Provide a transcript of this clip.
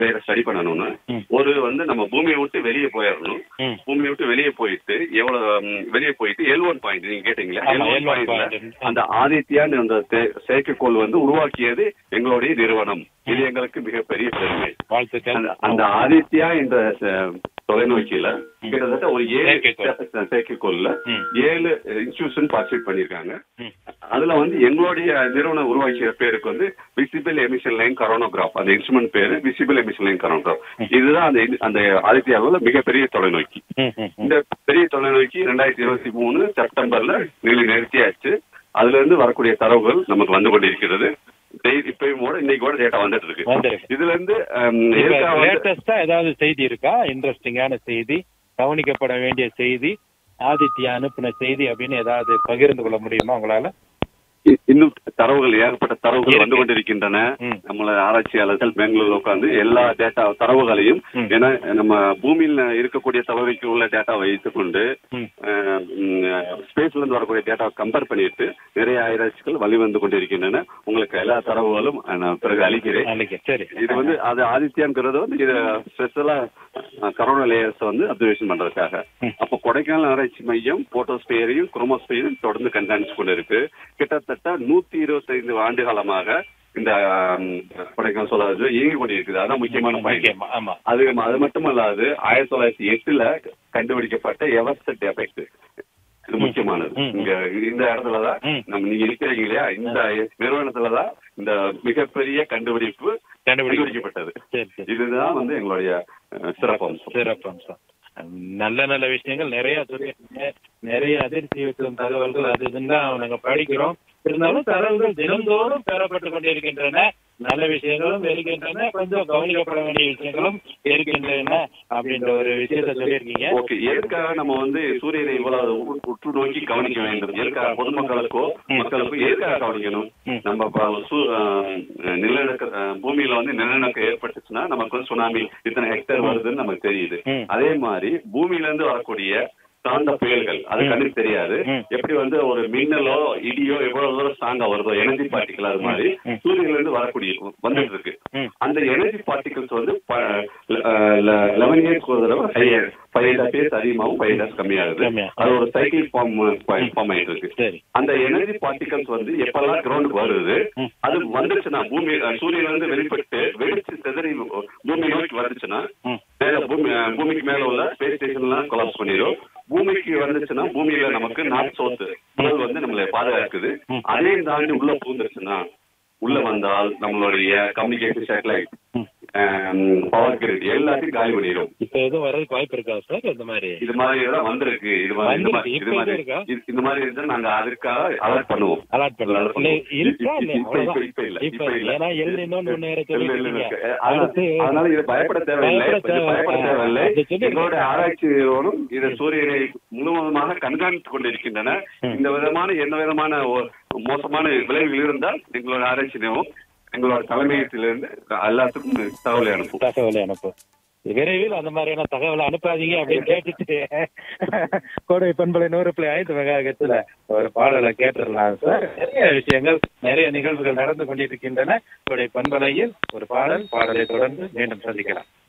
வேற ஸ்டடி பண்ணணும்னு ம். ஒரு வந்து நம்ம பூமியை விட்டு வெளியே போயிடணும் ம். பூமியை விட்டு வெளியே போயிட்டு எவ்வளவு ம், வெளியே போயிட்டு எல் ஒன் பாயிண்ட் நீங்க கேட்டீங்களா ஆமா, எல் ஒன் L1 பாயிண்ட்ல point. அந்த ஆதித்யான்னு அந்த செ- செயற்கைக்கோள் வந்து உருவாக்கியது எங்களுடைய நிறுவனம் இது எங்களுக்கு மிகப்பெரிய பெருமை வாழ்த்துக்கள் அந்த- அந்த ஆதித்யா என்ற அஹ், தொலைநோக்கியில கிட்டத்தட்ட ஒரு ஏழு செயற்கைக்கோள். செயற்கைக்கோள்ல ம். ஏழு இன்ஸ்டிடியூஷன் பார்ட்டிசிபேட் பண்ணிருக்காங்க ம். அதுல வந்து எங்களுடைய நிறுவனம் உருவாக்கிய பேருக்கு வந்து விசிபிள் எமிஷன் லைன் கரோனோகிராஃப் அந்த இன்ஸ்ட்ருமெண்ட் பேரு விசிபிள் எமிஷன் லைன் கரோனோகிராஃப் இதுதான் அந்த இந்த- அந்த ஆதித்யாவில் மிகப்பெரிய தொலைநோக்கி ம், ம், ம். இந்த பெரிய தொலைநோக்கி ரெண்டாயிரத்தி இருபத்தி மூணு செப்டம்பர்ல நிலை நிறுத்தியாச்சு அதுல இருந்து வரக்கூடிய தரவுகள் நமக்கு வந்து கொண்டிருக்கிறது டெய்லி இப்பயும் கூட இன்னைக்கு கூட டேட்டா வந்துட்டு இருக்கு வந்திருக்கு. இதுல இருந்து ஹம், எதுக்காக வந்து- லேட்டஸ்டா ஏதாவது செய்தி இருக்கா இன்ட்ரெஸ்டிங்கான செய்தி கவனிக்கப்பட வேண்டிய செய்தி ஆதித்யா அனுப்பின செய்தி அப்படின்னு ஏதாவது பகிர்ந்து கொள்ள முடியுமா உங்களால இ- இன்னும் தரவுகள் ஏகப்பட்ட தரவுகள் இருக்கு. வந்து கொண்டிருக்கின்றன ம். நம்மள ஆராய்ச்சியாளர்கள் பெங்களூர்ல உட்கார்ந்து எல்லா டேட்டா தரவுகளையும் ம். ஏன்னா நம்ம பூமியில இருக்கக்கூடிய தரவைக்கு உள்ள டேட்டா வைத்துக்கொண்டு ம். ஸ்பேஸ்ல இருந்து வரக்கூடிய டேட்டாவை கம்பேர் பண்ணிட்டு நிறைய ஆராய்ச்சிகள் வழிவந்து கொண்டிருக்கின்றன உங்களுக்கு எல்லா தரவுகளும் அஹ், நான் பிறகு அளிக்கிறேன் நாளைக்கு சரி இது வந்து அது ஆதித்யாங்கிறது வந்து இது ஸ்பெஷலா கரோனா லேயர்ஸ் வந்து அப்சர்வேஷன் பண்றதுக்காக ம். அப்ப கொடைக்கானல் ஆராய்ச்சி மையம் போட்டோஸ்பியரையும் குரோமோஸ்பியரையும் தொடர்ந்து கண்காணிச்சு கொண்டு இருக்கு கிட்டத்தட்ட நூத்தி இருபத்தைந்து ஆண்டு காலமாக இந்த ஆம், கொடைக்கானல் சொல்லாது இயங்கி கொண்டிருக்குது அதான் முக்கியமான பாயிண்ட் முக்கியமா ஆமா அது அது மட்டுமல்லாது ஆயிரத்தி தொள்ளாயிரத்தி எட்டுல கண்டுபிடிக்கப்பட்ட எவர்செட் எஃபெக்ட் இது முக்கியமானது ம். இங்க இந்த இடத்துலதான் ம். நம்ம நீங்க இருக்கிறீங்க இல்லையா இந்த நிறுவனத்துலதான் இந்த மிகப்பெரிய கண்டுபிடிப்பு கண்டுபிடிக்க கண்டுபிடிக்கப்பட்டது சரி சரி இதுதான் வந்து எங்களுடைய அஹ், சிறப்பம்சம் சிறப்பு அம்சம் நல்ல நல்ல விஷயங்கள் நிறைய சொல்லியிருக்கீங்க நிறைய அதிர்ச்சி வைக்கும் தகவல்கள் அது இதுன்னு தான் நாங்க படிக்கிறோம் இருந்தாலும் தகவல்கள் தினந்தோறும் பெறப்பட்டு கொண்டிருக்கின்றன நல்ல விஷயங்களும் இருக்கின்றன கொஞ்சம் கவனிக்கப்பட வேண்டிய விஷயங்களும் இருக்கின்றன அப்படின்ற ஒரு விஷயத்த சொல்லியிருக்கீங்க ஓகே எதுக்காக நம்ம வந்து சூரியனை இவ்வளவு உ- உற்று நோக்கி கவனிக்க வேண்டும் எதுக்காக பொதுமக்களுக்கோ ம். மக்களுக்கோ எதுக்காக கவனிக்கணும் ம். நம்ம இப்ப சு- அஹ், நிலநடுக்க அஹ், பூமியில வந்து நிலநடுக்கம் ஏற்பட்டுச்சுன்னா நமக்கு வந்து சுனாமி இத்தனை ஹெக்டேர் வருதுன்னு நமக்கு தெரியுது ம். அதே மாதிரி பூமியில இருந்து வரக்கூடிய சார்ந்த புயல்கள் அது ம். கண்ணுக்கு தெரியாது ம். எப்படி வந்து ஒரு மின்னலோ இடியோ எவ்வளவு தூரம் ஸ்ட்ராங்கா வருதோ எனர்ஜி பார்ட்டிகல் அது மாதிரி ம். சூரியன்ல இருந்து வரக்கூடிய வந்துட்டு இருக்கு ம். அந்த எனர்ஜி பார்ட்டிகல்ஸ் வந்து லெவன் இயர்ஸ் ஒரு தடவை ஹையர் ஃபைவ் ஹண்ட்ரட் இயர்ஸ் அதிகமாகவும் ஃபைவ் ஹண்ட்ரஸ் கம்மியாகுது கம்மியா. அது ஒரு சைக்கிள் ஃபார்ம் ஃபார்ம் ஆயிட்டு இருக்கு சரி அந்த எனர்ஜி பார்ட்டிகல்ஸ் வந்து எப்பெல்லாம் கிரவுண்டுக்கு வருது ம். அது வந்துருச்சுன்னா பூமி அஹ், சூரியன்ல இருந்து வெளிப்பட்டு வெடிச்சு சிதறி பூமி நோக்கி வந்துச்சுன்னா ம். மேல பூமி அஹ், பூமிக்கு மேல உள்ள ஸ்பேஸ் ஸ்டேஷன் எல்லாம் கொலாப்ஸ் பண்ணிடும் பூமிக்கு வந்துச்சுன்னா பூமியில நமக்கு நார்த் சவுத் புயல் வந்து நம்மளை பாதுகாக்குது ம். அதையும் தாண்டி உள்ள பூந்துருச்சுன்னா உள்ள வந்தால் நம்மளுடைய கம்யூனிகேஷன் சேட்டலைட் ம். பவர் கிரிட் எல்லாத்தையும் காலி பண்ணிடும் இப்ப எதுவும் வர்றதுக்கு வாய்ப்பு இருக்கா சார் இந்த மாதிரி இது மாதிரி எல்லாம் வந்திருக்கு இது மாதிரி இந்த மாதிரி வந்திருக்கு. இது இப்ப மாதிரி இருக்கா? இது- இந்த மாதிரி இருந்தா நாங்க அதுக்காக அலர்ட் பண்ணுவோம் அலாட் பண்ணலாம் இல்ல, இருக்கா இல்ல இப்ப- இப்ப- இப்ப இல்ல, இப்ப இப்ப இல்ல. ஏன்னா எல் இன்னொன்னு ஒண்ணு வேற இல்ல, இல்ல, சொல்லிருக்கீங்க இல்ல. அதனால- அடுத்து அதனால இது பயப்பட தேவையில்லை பயப்பட இது தேவை- பயப்பட தேவையில்லை அது சொல்லிருக்கேன். எங்களுடைய ஆராய்ச்சி நிறுவனம் இது சூரியனை முழுவதுமாக கண்காணித்துக் கொண்டிருக்கின்றன ம். இந்த விதமான எந்த விதமான ஒ- மோசமான விளைவுகள் இருந்தால் எங்களோட ஆராய்ச்சி நிறுவனம் எங்களோட தலைமையகத்திலிருந்து எல்லாத்துக்கும் தகவலை அனுப்பும் தகவலை அனுப்பு விரைவில் அந்த மாதிரியான தகவலை அனுப்பாதீங்க அப்படின்னு கேட்டுட்டு கோடை பண்பலை நூறு புள்ளி ஐந்து மெகாகத்துல ஒரு பாடலை கேட்டுடலாம் சார் நிறைய விஷயங்கள் நிறைய நிகழ்வுகள் நடந்து கொண்டிருக்கின்றன கோடை பண்பலையில் ஒரு பாடல் பாடலை தொடர்ந்து மீண்டும் சந்திக்கலாம்